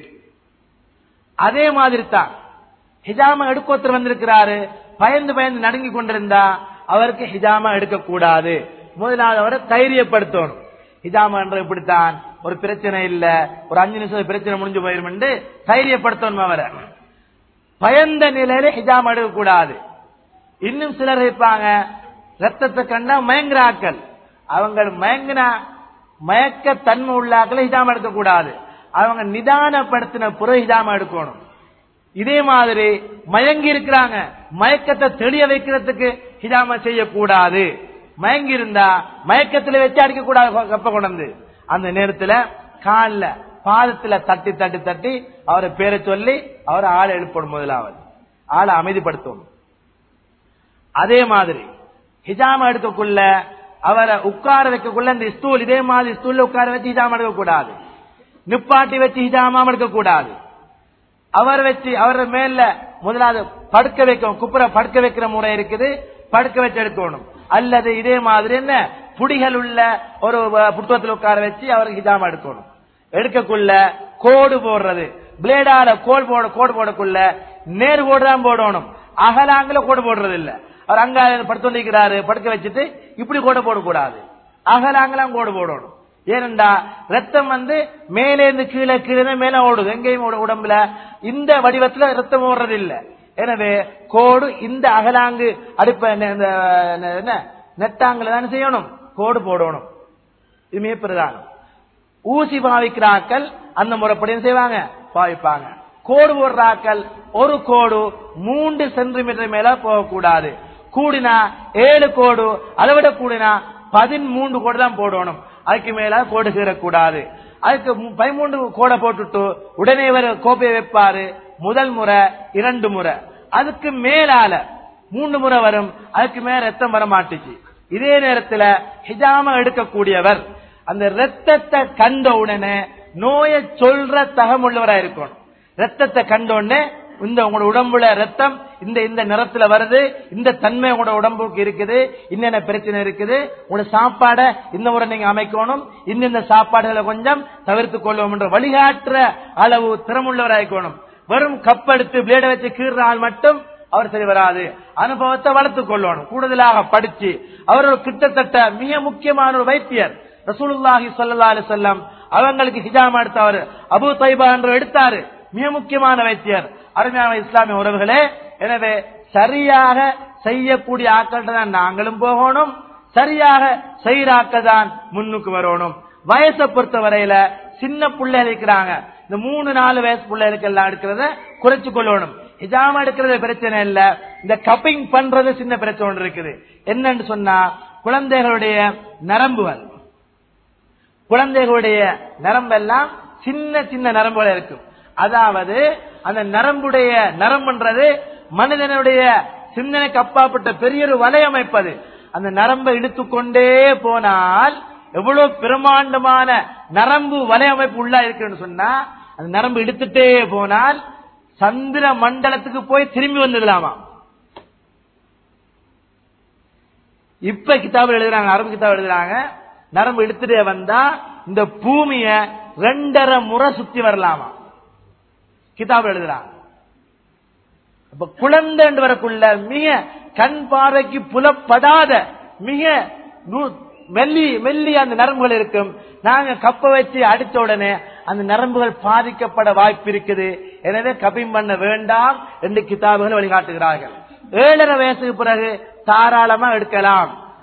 அதே மாதிரி தான் ஹிஜாமா எடுக்கோத்தர் வந்திருக்கிறாரு பயந்து பயந்து நடுங்கி கொண்டிருந்தா அவருக்கு ஹிஜாமா எடுக்கக்கூடாது முதலாவது அவரை தைரியப்படுத்தணும் ஹிஜாமா என்ற இப்படித்தான் ஒரு பிரச்சனை இல்ல ஒரு அஞ்சு நிமிஷம் பிரச்சனை முடிஞ்சு போயிரும் என்று தைரியப்படுத்தணும் அவரை பயந்த நிலையில ஹிஜாமா எடுக்கக்கூடாது இன்னும் சிலர் இருப்பாங்க ரத்தத்தை கண்டா மயங்குறாக்கள் அவங்க மயங்கினா மயக்க தன்மை உள்ளாக்களை ஹிஜாமா எடுக்கக்கூடாது அவங்க நிதானப்படுத்தின புற ஹிஜாமா எடுக்கணும் இதே மாதிரி மயங்கி இருக்கிறாங்க மயக்கத்தை தெளிய வைக்கிறதுக்கு ஹிஜாமா செய்யக்கூடாது மயங்கி இருந்தா மயக்கத்துல வச்சு அடிக்க கூடாது கப்ப கொண்டு அந்த நேரத்துல கால்ல பாதத்துல தட்டி தட்டி தட்டி அவரை பேரை சொல்லி அவரை ஆளை எழுப்பணும் முதலாவது ஆளை அமைதிப்படுத்தணும் அதே மாதிரி ஹிஜாமா எடுக்கக்குள்ள அவரை உட்கார வைக்கக்குள்ள இந்த ஸ்டூல் இதே மாதிரி ஸ்டூல்ல உட்கார வச்சு ஹிஜாமா எடுக்க கூடாது நிப்பாட்டி வச்சு ஹிஜாமா எடுக்க கூடாது அவர் வச்சு அவர் மேல முதலாவது படுக்க வைக்கும் குப்புற படுக்க வைக்கிற முறை இருக்குது படுக்க வச்சு எடுக்கணும் அல்லது இதே மாதிரி என்ன புடிகள் உள்ள ஒரு புத்தகத்தில் உட்கார வச்சு அவருக்கு ஹிஜாமா எடுக்கணும் எடுக்கக்குள்ள கோடு போடுறது பிளேடால கோடு போட கோடு போடக்குள்ள நேர் கோடு தான் போடணும் அகலாங்கில கோடு போடுறது இல்ல அவர் அங்க படுத்துண்டிருக்கிறாரு படுக்க வச்சுட்டு இப்படி கோடு போடக்கூடாது அகலாங்கலாம் கோடு போடணும் ஏனென்றா ரத்தம் வந்து மேலே இருந்து கீழே கீழே மேல ஓடுது எங்கேயும் ஓடு- உடம்புல இந்த வடிவத்துல ரத்தம் ஓடுறது இல்ல எனவே கோடு இந்த அகலாங்கு அடுப்ப என்ன- இந்த என்ன நெட்டாங்கில தானே செய்யணும் கோடு போடணும் இது மிக பிரதானம் ஊசி பாவிக்கிறாக்கள் அந்த முறைப்படி என்ன செய்வாங்க பாவிப்பாங்க கோடு போடுறாக்கள் ஒரு கோடு மூன்று சென்டிமீட்டர் மேல போகக்கூடாது கூடினா ஏழு கோடு அதை விட கூடினா பதிமூன்று கோடு தான் போடணும் அதுக்கு மேல கோடு கீறக்கூடாது அதுக்கு மு- பதிமூன்று கோடை போட்டுட்டு உடனே இவர் கோப்பையை வைப்பாரு முதல் முறை இரண்டு முறை அதுக்கு மேலால மூன்று முறை வரும் அதுக்கு மேல ரத்தம் வர மாட்டுச்சு இதே நேரத்துல ஹிஜாம எடுக்கக்கூடியவர் அந்த ரத்தத்தை கண்ட உடனே நோயை சொல்ற தகமுள்ளவரா இருக்கணும் ரத்தத்தை கண்ட உடனே இந்த உங்களோட உடம்புல ரத்தம் இந்த இந்த நிறத்துல வருது இந்த தன்மை உங்களோட உடம்புக்கு இருக்குது என்னென்ன பிரச்சனை இருக்குது உங்களோட சாப்பாடை இந்த முறை நீங்க அமைக்கணும் இந்த சாப்பாடுகளை கொஞ்சம் தவிர்த்து கொள்வோம் என்ற வழிகாட்டுற அளவு திறமுள்ளவராயிருக்கணும் வெறும் கப் எடுத்து பிளேட வச்சு கீறுற ஆள் மட்டும் அவர் சரி வராது அனுபவத்தை வளர்த்துக் கொள்ளணும் கூடுதலாக படிச்சு அவர் ஒரு கிட்டத்தட்ட மிக முக்கியமான ஒரு வைத்தியர் ரசூலுல்லாஹி ஸல்லல்லாஹு அலைஹி வஸல்லம் அவங்களுக்கு ஹிஜாமா எடுத்தவர் அபூ தைபா என்று எடுத்தாரு மிக முக்கியமான வைத்தியர் அருமையான இஸ்லாமிய உறவுகளே எனவே சரியாக செய்யக்கூடிய ஆட்கள்கிட்ட தான் நாங்களும் போகணும் சரியாக செய்யறாக்கள் தான் முன்னுக்கு வரணும் வயசை பொறுத்த வரையில சின்ன பிள்ளை இருக்கிறாங்க இந்த மூணு நாலு வயசு பிள்ளைகளுக்கு எல்லாம் எடுக்கிறத குறைச்சு கொள்ளணும் ஹிஜாமா எடுக்கிறது பிரச்சனை இல்ல இந்த கப்பிங் பண்றது சின்ன பிரச்சனை ஒன்று இருக்குது என்னன்னு சொன்னா குழந்தைகளுடைய நரம்புகள் குழந்தைகளுடைய நரம்பெல்லாம் சின்ன சின்ன நரம்புகள் இருக்கும் அதாவது அந்த நரம்புடைய நரம்புன்றது மனிதனுடைய சிந்தனைக்கு அப்பாற்பட்ட பெரிய ஒரு வலையமைப்பது அந்த நரம்பை இழுத்துக்கொண்டே போனால் எவ்வளவு பிரமாண்டமான நரம்பு வலையமைப்பு உள்ள இருக்குன்னு சொன்னா அந்த நரம்பு இழுத்துட்டே போனால் சந்திர மண்டலத்துக்கு போய் திரும்பி வந்துடலாமா இப்ப கிதாபு எழுதுறாங்க அரபு கிதாபு எழுதுறாங்க நரம்பு எடுத்துட்டே வந்தா இந்த பூமிய ரெண்டரை முறை சுத்தி வரலாமா கிதாபு எழுதுறாங்க அப்ப குழந்தை என்று வரக்குள்ள மிக கண் பார்வைக்கு புலப்படாத மிக நு- மெல்லி மெல்லி அந்த நரம்புகள் இருக்கும் நாங்க கப்ப வச்சு அடிச்ச உடனே அந்த நரம்புகள் பாதிக்கப்பட வாய்ப்பு இருக்குது எனவே கபிம் பண்ண வேண்டாம் என்று கிதாபுகள் வழிகாட்டுகிறார்கள் ஏழரை வயசுக்கு பிறகு தாராளமா எடுக்கலாம்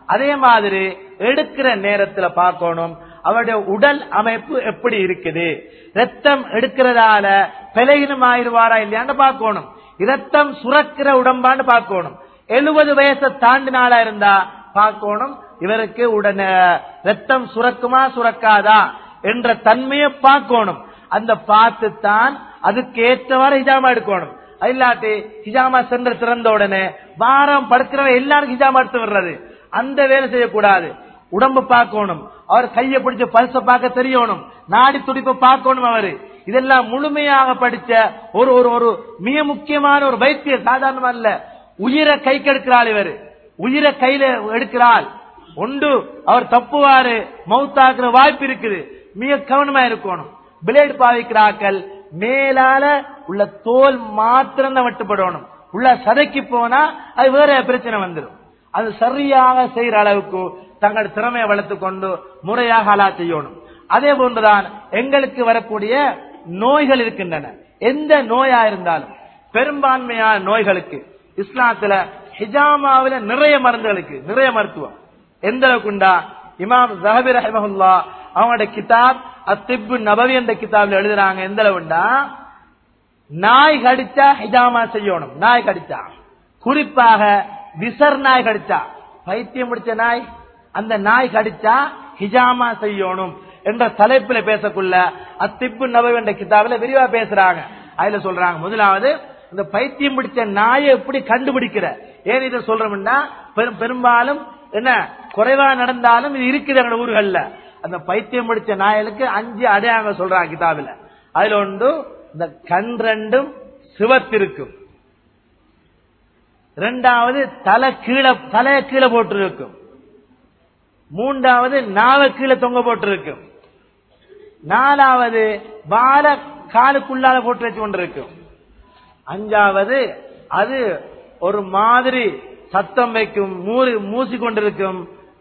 அதே மாதிரி எடுக்கிற நேரத்துல பார்க்கணும் அவருடைய உடல் அமைப்பு எப்படி இருக்குது ரத்தம் எடுக்கிறதால பிழையினும் ஆயிடுவாரா இல்லையான்னு பார்க்கணும் இரத்தம் சுரக்கிற உடம்பான்னு பார்க்கணும் எழுபது வயசை தாண்டினாலா இருந்தா பார்க்கணும் இவருக்கு உடனே ரத்தம் சுரக்குமா சுரக்காதா என்ற தன்மையை பார்க்கணும் அந்த பார்த்து தான் அதுக்கு ஏற்றவாறு ஹிஜாமா எடுக்கணும் இல்லாட்டி ஹிஜாமா சென்று திறந்த உடனே வாரம் படுக்கிறவன் எல்லாரும் ஹிஜாமா எடுத்து வர்றது அந்த வேலை செய்யக்கூடாது உடம்பு பார்க்கணும் அவர் கையை பிடிச்ச பல்ச பார்க்க தெரியணும் நாடி துடிப்பை பார்க்கணும் அவரு இதெல்லாம் முழுமையாக படிச்ச ஒரு ஒரு ஒரு மிக முக்கியமான ஒரு வைத்தியர் சாதாரணமா இல்ல உயிரை கை கெடுக்கிறாள் இவர் உயிரை கையில எடுக்கிறாள் ஒன்று அவர் தப்புவாரு மவுத்தாக்குற வாய்ப்பு இருக்குது மிக கவனமா இருக்கணும் பிளேடு பாவிக்கிறாக்கள் மேலால உள்ள தோல் மாத்திரம் தான் வெட்டுப்படணும் உள்ள சதைக்கு போனா அது வேற பிரச்சனை வந்துடும் அது சரியாக செய்யற அளவுக்கு தங்கள் திறமையை வளர்த்துக் கொண்டு முறையாக அலா செய்யணும் அதே போன்றுதான் எங்களுக்கு வரக்கூடிய நோய்கள் இருக்கின்றன எந்த நோயா இருந்தாலும் பெரும்பான்மையான நோய்களுக்கு இஸ்லாத்துல ஹிஜாமாவில நிறைய மருந்துகளுக்கு நிறைய மருத்துவம் எந்த அளவுக்கு உண்டா இமாம் ஜஹபி ரஹமஹுல்லா அவங்களோட கிதாப் அத்திப்பு நபவி என்ற கிதாப்ல எழுதுறாங்க எந்த அளவுண்டா நாய் கடிச்சா ஹிஜாமா செய்யணும் நாய் கடிச்சா குறிப்பாக விசர் நாய் கடிச்சா பைத்தியம் முடிச்ச நாய் அந்த நாய் கடிச்சா ஹிஜாமா செய்யணும் என்ற தலைப்புல பேசக்குள்ள அத்திப்பு நபவி என்ற கிதாபில விரிவா பேசுறாங்க அதுல சொல்றாங்க முதலாவது இந்த பைத்தியம் பிடிச்ச நாயை எப்படி கண்டுபிடிக்கிற ஏன் இதை சொல்றோம்னா பெரும் பெரும்பாலும் என்ன குறைவா நடந்தாலும் இது இருக்குது எங்க ஊர்கள்ல அந்த பைத்தியம் பிடிச்ச நாயலுக்கு அஞ்சு அடையாளம் சொல்றாங்க கிதாபில அதுல ஒன்று இந்த கண் ரெண்டும் சிவத்திருக்கும் ரெண்டாவது தலை கீழே தலைய கீழே போட்டிருக்கும் மூன்றாவது நாவ கீழே தொங்க போட்டிருக்கும் நாலாவது வாழ காலுக்குள்ளால போட்டு வச்சு கொண்டிருக்கும் அஞ்சாவது அது ஒரு மாதிரி சத்தம் வைக்கும் மூறி மூசி கொண்டிருக்கும்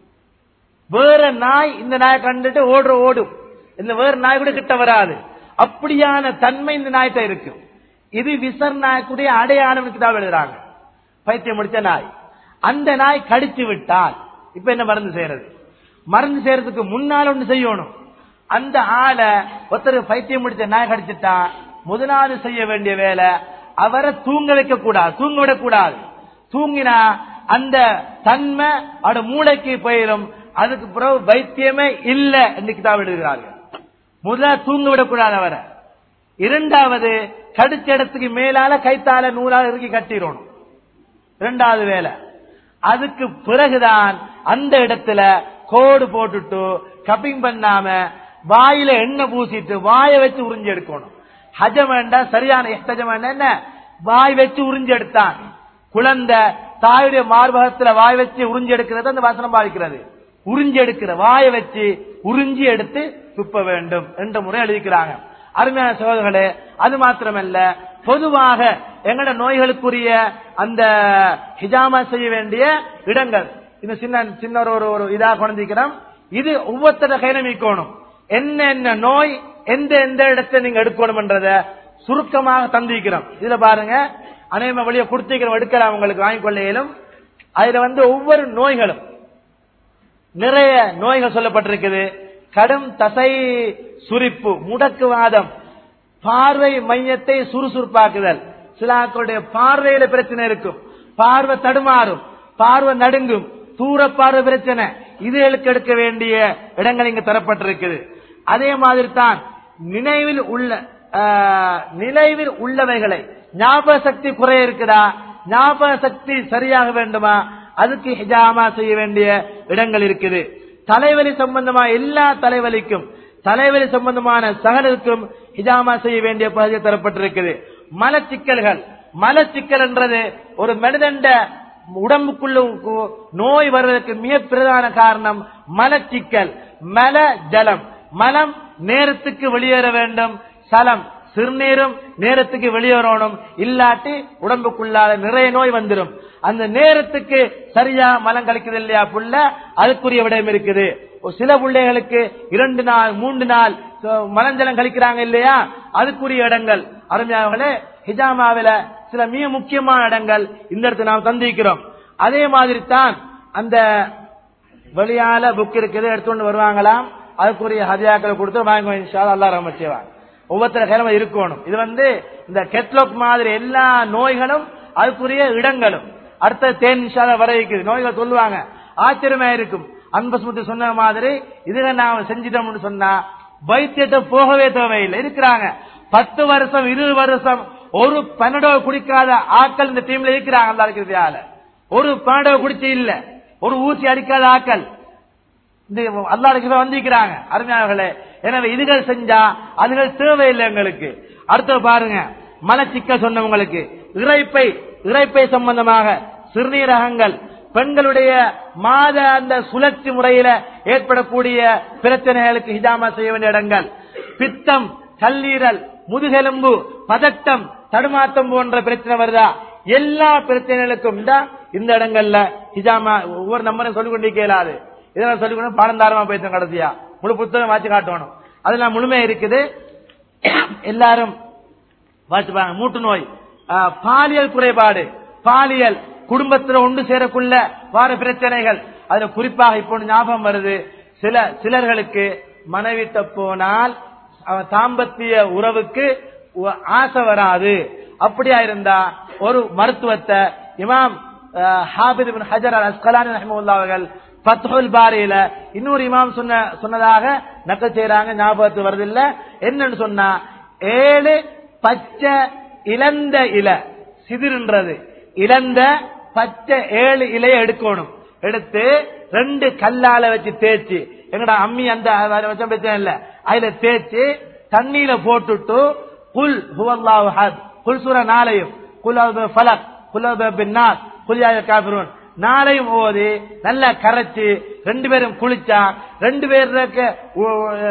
வேற நாய் இந்த நாயை கண்டுட்டு ஓடுற ஓடும் இந்த வேற நாய் கூட கிட்ட வராது அப்படியான தன்மை இந்த நாய்கிட்ட இருக்கும் இது விசர் நாய்க்குடைய அடையாளம் கிதாப் எழுதுறாங்க பைத்தியம் முடிச்ச நாய் அந்த நாய் கடிச்சு விட்டால் இப்ப என்ன மருந்து செய்யறது மருந்து செய்யறதுக்கு முன்னால் ஒன்று செய்யணும் அந்த ஆளை ஒருத்தர் பைத்தியம் முடிச்ச நாய் கடிச்சிட்டா முதலாவது செய்ய வேண்டிய வேலை அவரை தூங்க வைக்க கூடாது தூங்க விடக்கூடாது தூங்கினா அந்த தன்மை அவட மூளைக்கு போயிடும் அதுக்கு பிறகு வைத்தியமே இல்ல என்று கிதாப் எழுதுகிறார்கள் முதல்ல தூங்க விடக்கூடாது அவரை இரண்டாவது கடிச்ச இடத்துக்கு மேலால கைத்தால நூலால இறுக்கி கட்டிடணும் இரண்டாவது வேலை அதுக்கு பிறகுதான் அந்த இடத்துல கோடு போட்டுட்டு கப்பிங் பண்ணாம வாயில எண்ணெய் பூசிட்டு வாயை வச்சு உறிஞ்சி எடுக்கணும் ஹஜம் வேண்டாம் சரியான எஸ்தஜம் வேண்டாம் என்ன வாய் வச்சு உறிஞ்சி எடுத்தான் குழந்தை தாயுடைய மார்பகத்துல வாய் வச்சு உறிஞ்சி எடுக்கிறது அந்த வசனம் பாதிக்கிறது உறிஞ்சி எடுக்கிற வாயை வச்சு உறிஞ்சி எடுத்து துப்ப வேண்டும் என்ற முறை எழுதிக்கிறாங்க அருமையான சோதர்களே அது மாத்திரமல்ல பொதுவாக எங்கட நோய்களுக்குரிய அந்த ஹிஜாமா செய்ய வேண்டிய இடங்கள் இந்த சின்ன சின்ன ஒரு ஒரு- ஒரு இதா குழந்தைக்கிறோம் இது ஒவ்வொருத்தர கையில மீக்கணும் என்ன என்ன நோய் எந்த எந்த இடத்தை நீங்க எடுக்கணும்ன்றத சுருக்கமாக தந்திக்கிறோம் இதுல பாருங்க அநேகமா வழியை கொடுத்திக்கிறோம் எடுக்கலாம் உங்களுக்கு வாங்கிக்கொள்ள இயலும் அதுல வந்து ஒவ்வொரு நோய்களும் நிறைய நோய்கள் சொல்லப்பட்டிருக்குது கடும் தசை சுரிப்பு முடக்குவாதம் பார்வை மையத்தை சுறுசுறுப்பாக்குதல் சிலாக்களுடைய பார்வையில பிரச்சனை இருக்கும் பார்வை தடுமாறும் பார்வை நடுங்கும் தூர பார்வை பிரச்சனை இதுகளுக்கு எடுக்க வேண்டிய இடங்கள் இங்கு தரப்பட்டிருக்குது அதே மாதிரி தான் நினைவில் உள்ள ஆஹ், நினைவில் உள்ளவைகளை ஞாபக சக்தி குறைய இருக்குதா ஞாபக சக்தி சரியாக வேண்டுமா அதுக்கு ஹிஜாமா செய்ய வேண்டிய இடங்கள் இருக்குது தலைவலி சம்பந்தமா எல்லா தலைவலிக்கும் தலைவலி சம்பந்தமான சகலுக்கும் ஹிஜாமா செய்ய வேண்டிய பகுதி தரப்பட்டிருக்குது மலச்சிக்கல்கள் மலச்சிக்கல் என்றது ஒரு மனிதண்ட உடம்புக்குள்ள கு- நோய் வருவதற்கு மிக பிரதான காரணம் மலச்சிக்கல் மல ஜலம் மலம் நேரத்துக்கு வெளியேற வேண்டும் சலம் சிறுநீரும் நேரத்துக்கு வெளியேறணும் இல்லாட்டி உடம்புக்குள்ளால நிறைய நோய் வந்துடும் அந்த நேரத்துக்கு சரியா மலம் கழிக்குது இல்லையா புள்ள அதுக்குரிய விடயம் இருக்குது ஒரு சில பிள்ளைகளுக்கு இரண்டு நாள் மூன்று நாள் சோ, மலஞ்சலம் கழிக்கிறாங்க இல்லையா அதுக்குரிய இடங்கள் அருமையாவர்களே ஹிஜாமாவில சில மிக முக்கியமான இடங்கள் இந்த இடத்தை நாம் சந்திக்கிறோம் அதே மாதிரி தான் அந்த வெளியால புக் இருக்குது எடுத்துட்டு வருவாங்களாம் அதுக்குரிய ஹதியாக்களை கொடுத்து வாங்க இன்ஷா அல்லா ரஹ்ம செய்வாங்க ஒவ்வொருத்தர கிழமை இருக்கணும் இது வந்து இந்த கெட்லாக் மாதிரி எல்லா நோய்களும் அதுக்குரிய இடங்களும் அடுத்த தேன் இன்ஷால வர இருக்குது நோய்கள் சொல்லுவாங்க ஆச்சரியமா இருக்கும் அன்பஸ்முத்தி சொன்ன மாதிரி இதுல நாம செஞ்சிட்டோம்னு சொன்னா வைத்தியத்தை போகவே தேவையில்லை இருக்கிறாங்க பத்து வருஷம் இருபது வருஷம் ஒரு பன்னடோ குடிக்காத ஆட்கள் இந்த டீம்ல இருக்கிறாங்க அந்த இருக்கிறதால ஒரு பன்னடோ குடிச்சு இல்ல ஒரு ஊசி அடிக்காத ஆட்கள் இந்த அல்லாஹ்வுக்கு வந்திருக்கிறாங்க அருமையானவர்களே எனவே இதுகள் செஞ்சா அதுகள் தேவையில்லை எங்களுக்கு அடுத்து பாருங்க மலச்சிக்கல் சொன்னவங்களுக்கு இறைப்பை இறைப்பை சம்பந்தமாக சிறுநீரகங்கள் பெண்களுடைய மாத அந்த சுழற்சி முறையில ஏற்படக்கூடிய பிரச்சனைகளுக்கு ஹிஜாமா செய்ய வேண்டிய இடங்கள் பித்தம் கல்லீரல் முதுகெலும்பு பதட்டம் தடுமாட்டம் போன்ற பிரச்சனை வருதா எல்லா பிரச்சனைகளுக்கும் இந்த இந்த இடங்கள்ல ஹிஜாமா ஒவ்வொரு நம்பரும் சொல்லிக் கொண்டே கேளாது இதெல்லாம் சொல்லிக் கொண்டு பாடம் தாரமா போயிட்டோம் கடைசியா முழு புத்தகம் வாசி காட்டணும் அதெல்லாம் முழுமையா இருக்குது எல்லாரும் வாசிப்பாங்க மூட்டு நோய் ஆ, பாலியல் குறைபாடு பாலியல் குடும்பத்துல ஒன்று சேரக்குள்ள வார பிரச்சனைகள் அதுல குறிப்பாக இப்போ ஒண்ணு ஞாபகம் வருது சில சிலர்களுக்கு மனைவிட்ட போனால் அவன் தாம்பத்திய உறவுக்கு உ- ஆசை வராது அப்படியா இருந்தா ஒரு மருத்துவத்தை இமாம் ஹாபித் இப்னு ஹஜர் அல் அஸ்கலானி ரஹ்மத்துல்லாஹி அவர்கள் ஃபத்ஹுல் பாரியில இன்னொரு இமாம் சொன்ன சொன்னதாக நக்கல் செய்யறாங்க ஞாபகத்து வருதில்ல என்னன்னு சொன்னா ஏழு பச்சை இழந்த இலை சிதிர்ன்றது இழந்த பச்சை ஏழு இலையை எடுக்கணும் எடுத்து ரெண்டு கல்லால வச்சு தேய்ச்சி எங்கடா அம்மி அந்த வேற வச்ச பிரச்சனை இல்ல அதுல தேய்ச்சி தண்ணியில போட்டுட்டு குல் ஹுவல்லாஹு ஹத் குல் சூரா நாளையும் குல் அவுது ஃபலக் குல் அவுது பின்னாஸ் குல் யா காஃபிரூன் நாளையும் ஓதி நல்லா கரைச்சு ரெண்டு பேரும் குளிச்சா ரெண்டு பேருக்கு உ-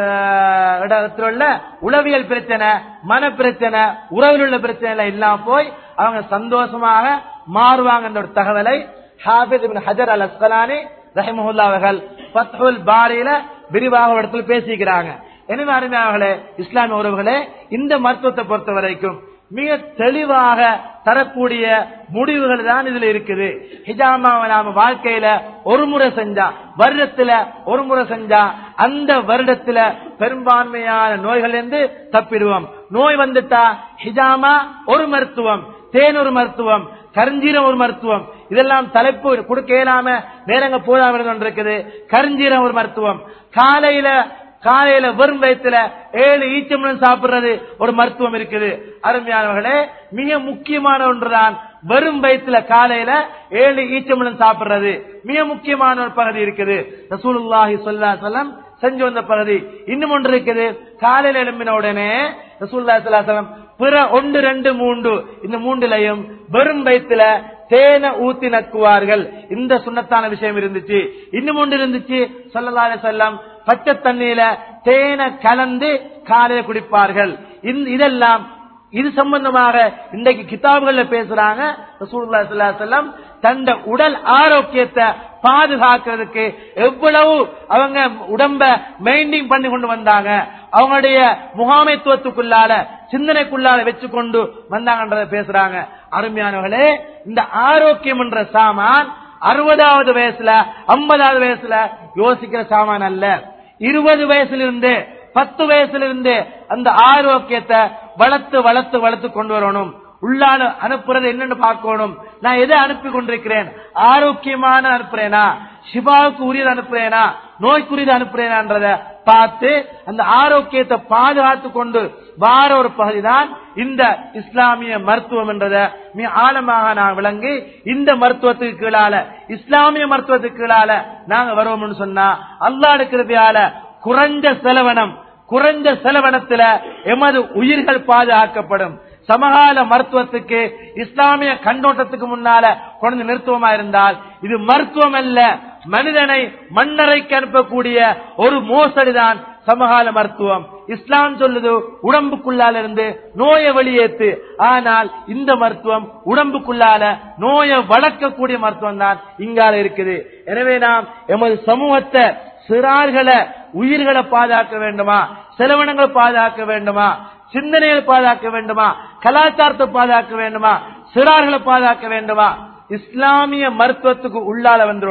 அஹ் இடத்துல உள்ள உளவியல் பிரச்சனை மன பிரச்சனை உறவில் உள்ள பிரச்சனை எல்லாம் இல்லாம போய் அவங்க சந்தோஷமாக மாறுவாங்கன்ற ஒரு தகவலை ஹாபித் இப்னு ஹஜர் அல் அஸ்கலானி ரஹிமஹுல்லா அவர்கள் ஃபத்ஹுல் பாரியில விரிவாக ஒரு இடத்துல பேசிக்கிறாங்க எனவே அருமையாளர்களே இஸ்லாமிய உறவுகளே இந்த மருத்துவத்தை பொறுத்த வரைக்கும் மிக தெளிவாக தரக்கூடிய முடிவுகள் தான் இதுல இருக்குது ஹிஜாமாவை நாம வாழ்க்கையில ஒரு முறை செஞ்சா வருடத்துல ஒரு முறை செஞ்சா அந்த வருடத்துல பெரும்பான்மையான நோய்கள் இருந்து தப்பிடுவோம் நோய் வந்துட்டா ஹிஜாமா ஒரு மருத்துவம் தேன் ஒரு மருத்துவம் கருஞ்சீரம் ஒரு மருத்துவம் இதெல்லாம் தலைப்பு கொடுக்க இயலாம நேரங்க போதாம இருந்து கொண்டிருக்குது கருஞ்சீரம் ஒரு மருத்துவம் காலையில காலையில வெறும் வயிற்றுல ஏழு ஈச்சம்பழம் சாப்பிடுறது ஒரு மருத்துவம் இருக்குது அருமையானவர்களே மிக முக்கியமான ஒன்றுதான் வெறும் வயிற்றுல காலையில ஏழு ஈச்சம்பழம் சாப்பிடுறது மிக முக்கியமான ஒரு பகுதி இருக்குது ரசூலுல்லாஹி ஸல்லல்லாஹு அலைஹி வஸல்லம் செஞ்சு வந்த பகுதி இன்னும் ஒன்று இருக்குது காலையில எழும்பின உடனே ரசூலுல்லாஹி ஸல்லல்லாஹு அலைஹி வஸல்லம் பிற ஒன்று ரெண்டு மூன்று இந்த மூன்றுலையும் வெறும் வயிற்றுல தேனை ஊத்தி நக்குவார்கள் இந்த சுண்ணத்தான விஷயம் இருந்துச்சு இன்னும் ஒன்று இருந்துச்சு ஸல்லல்லாஹு அலைஹி வஸல்லம் பச்சை தண்ணியில தேனை கலந்து காலையில குடிப்பார்கள் இந்த- இதெல்லாம் இது சம்பந்தமாக இன்றைக்கு கிதாபுகள்ல பேசுறாங்க ரசூலுல்லாஹி ஸல்லல்லாஹு அலைஹி வஸல்லம் தந்த உடல் ஆரோக்கியத்தை பாதுகாக்கிறதுக்கு எவ்வளவு அவங்க உடம்ப மெயின்டைன் பண்ணி கொண்டு வந்தாங்க அவங்களுடைய முகாமைத்துவத்துக்குள்ளால சிந்தனைக்குள்ளால வச்சு கொண்டு வந்தாங்கன்றத பேசுறாங்க அருமையானவர்களே இந்த ஆரோக்கியம் என்ற சாமான் அறுபதாவது வயசுல ஐம்பதாவது வயசுல யோசிக்கிற சாமான் அல்ல இருபது வயசுல இருந்து பத்து வயசுல இருந்து அந்த ஆரோக்கியத்தை வளர்த்து வளர்த்து வளர்த்து கொண்டு வரணும் உள்ளால அனுப்புறது என்னன்னு பார்க்கணும் நான் எதை அனுப்பி கொண்டிருக்கிறேன் ஆரோக்கியமான அனுப்புறேனா சிவாவுக்கு உரியது அனுப்புறேனா நோய்க்குரியது அனுப்புறேனான்றத பார்த்து அந்த ஆரோக்கியத்தை பாதுகாத்து கொண்டு வார ஒரு பகுதிதான் இந்த இஸ்லாமிய மருத்துவம் என்றத மிக ஆழமாக நான் விளங்கி இந்த மருத்துவத்துக்கு கீழால இஸ்லாமிய மருத்துவத்துக்கு கீழால நாங்க வருவோம்னு சொன்னா அல்லாஹ் இருக்கிறதால குறைஞ்ச செலவனம் குறைஞ்ச செலவனத்துல எமது உயிர்கள் பாதுகாக்கப்படும் சமகால மருத்துவத்துக்கு இஸ்லாமிய கண்ணோட்டத்துக்கு முன்னால கொண்டு நிறுத்துவமா இருந்தால் இது மருத்துவம் அல்ல மனிதனை மண்ணறைக்கு அனுப்பக்கூடிய ஒரு மோசடிதான் சமகால மருத்துவம் இஸ்லாம் சொல்லுது உடம்புக்குள்ளால இருந்து நோயை வெளியேத்து ஆனால் இந்த மருத்துவம் உடம்புக்குள்ளால நோயை வளர்க்கக்கூடிய மருத்துவம் தான் இங்கால இருக்குது எனவே நாம் எமது சமூகத்தை சிறார்களை உயிர்களை பாதுகாக்க வேண்டுமா செலவினங்களை பாதுகாக்க வேண்டுமா சிந்தனைகளை பாதுகாக்க வேண்டுமா கலாச்சாரத்தை பாதுகாக்க வேண்டுமா சிறார்களை பாதுகாக்க வேண்டுமா இஸ்லாமிய மருத்துவத்துக்கு உள்ளால வந்துடணும்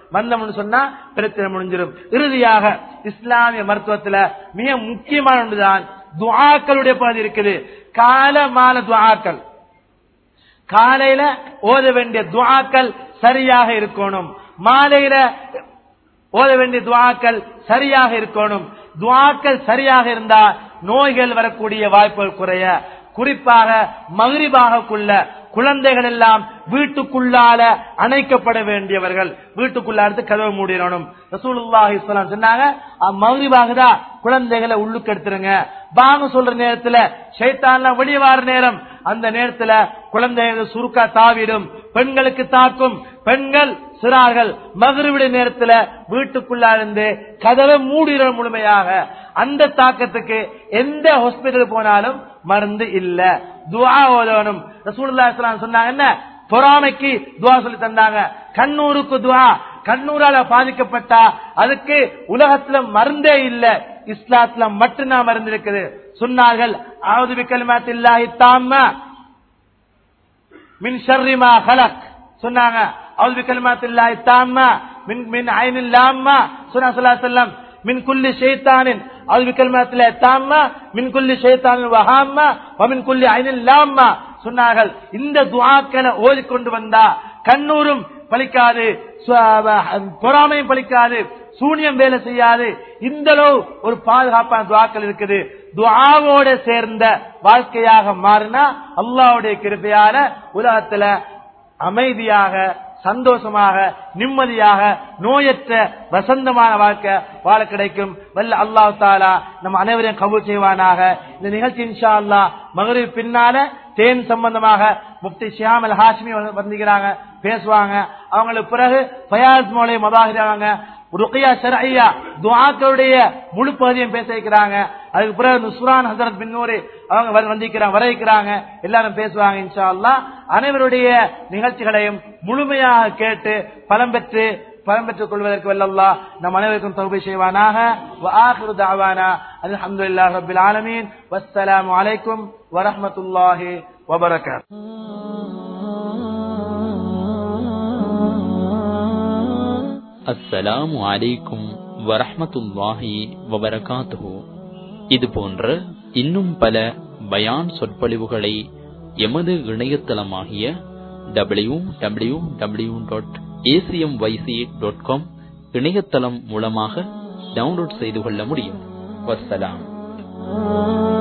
வந்தோம்னு சொன்னா பிரச்சனை முடிஞ்சிடும் இறுதியாக இஸ்லாமிய மருத்துவத்துல மிக முக்கியமான ஒன்றுதான் துஆக்களுடைய பகுதி இருக்குது கால மால துஆக்கள் காலையில ஓத வேண்டிய துஆக்கள் சரியாக இருக்கணும் மாலையில ஓத வேண்டிய துவாக்கள் சரியாக இருக்கணும் துவாக்கள் சரியாக இருந்தா நோய்கள் வரக்கூடிய வாய்ப்புகள் குறைய குறிப்பாக மகிரிபாகக்குள்ள குழந்தைகள் எல்லாம் வீட்டுக்குள்ளால அணைக்கப்பட வேண்டியவர்கள் வீட்டுக்குள்ள அடுத்து கதவு மூடிடணும் ரசூலுல்லாஹி ஸல்லல்லாஹு சொன்னாங்க மகிரிபாகதா குழந்தைகளை உள்ளுக்கு எடுத்துருங்க பாங்க சொல்ற நேரத்துல ஷைத்தான்லாம் வெளியே வார நேரம் அந்த நேரத்துல குழந்தைகள் சுருக்கா தாவிடும் பெண்களுக்கு தாக்கும் பெண்கள் சிறார்கள் மகருவிட நேரத்துல வீட்டுக்குள்ள இருந்து கதவை மூடிட முழுமையாக அந்த தாக்கத்துக்கு எந்த ஹாஸ்பிட்டல் போனாலும் மருந்து இல்ல துவா ஓதணும் ரசூலுல்லாஹி ஸல்லல்லாஹு அலைஹி சொன்னாங்க என்ன பொறாமைக்கு துவா சொல்லி தந்தாங்க கண்ணூருக்கு துவா கண்ணூரால பாதிக்கப்பட்டா அதுக்கு உலகத்துல மருந்தே இல்ல இஸ்லாத்துல மட்டும்தான் மருந்து இருக்குது சொன்னார்கள் ஆவது பிக்கல்மாத்தில்லாஹி தாம்ம மின் ஷர்ரிமா ஹலக் சொன்னாங்க அவுது பிக்கல்மாத்தில்லாஹி தாம்ம மின் மின் ஐனில் லாம்ம சொன்னா ஸல்லல்லாஹு அலைஹி வஸல்லம் மின் குல்லி ஷைத்தானின் அவுது பிக்கல்மாத்தில்லாஹி தாம்ம மின் குல்லி ஷைத்தானின் வஹாம்ம வ மின் குல்லி ஐனில் லாம்ம சொன்னார்கள் இந்த துஆக்களை ஓதிக்கொண்டு வந்தா கண்ணூரும் பலிக்காது பொறாமையும் பலிக்காது சூனியம் வேலை செய்யாது இந்த அளவு ஒரு பாதுகாப்பான துவாக்கள் இருக்குது துவாவோட சேர்ந்த வாழ்க்கையாக மாறினா அல்லாவுடைய கிருப்பையால உலகத்துல அமைதியாக சந்தோஷமாக நிம்மதியாக நோயற்ற வசந்தமான வாழ்க்கை வாழ கிடைக்கும் வல்ல அல்லாஹ் தாலா நம்ம அனைவரையும் கபூல் செய்வானாக இந்த நிகழ்ச்சி இன்ஷா அல்லா மகரிப் பின்னால தேன் சம்பந்தமாக முப்தி ஷியாமல் ஹாஷ்மி வந்துக்கிறாங்க பேசுவாங்க அவங்களுக்கு பிறகு ஃபயாஸ் மோலை மதாகிறாங்க ருக்கியா ஷரஐயா துஆக்களுடைய முழு பகுதியும் பேச வைக்கிறாங்க அதுக்கு பிறகு நுஸ்ரான் ஹசரத் பின்னூரி அவங்க வந்து- வந்திக்கிறாங்க வர வைக்கிறாங்க எல்லாரும் பேசுவாங்க இன்ஷா அல்லாஹ் அனைவருடைய நிகழ்ச்சிகளையும் முழுமையாக கேட்டு பலம் பெற்று பலம் பெற்றுக் கொள்வதற்கு வல்லல்லா நம் அனைவருக்கும் தௌபை செய்வானாக وآخر دعوانا الحمد لله رب العالمين والسلام عليكم ورحمة الله وبركاته அஸ்ஸலாமு அலைக்கும் வரஹ்மத்துல்லாஹி வபரகாத்துஹு இது போன்ற இன்னும் பல பயான் சொற்பொழிவுகளை எமது இணையதளமாகிய W W W dot A C M Y C dot com இணையதளம் மூலமாக டவுன்லோட் செய்து கொள்ள முடியும் வஸ்ஸலாம்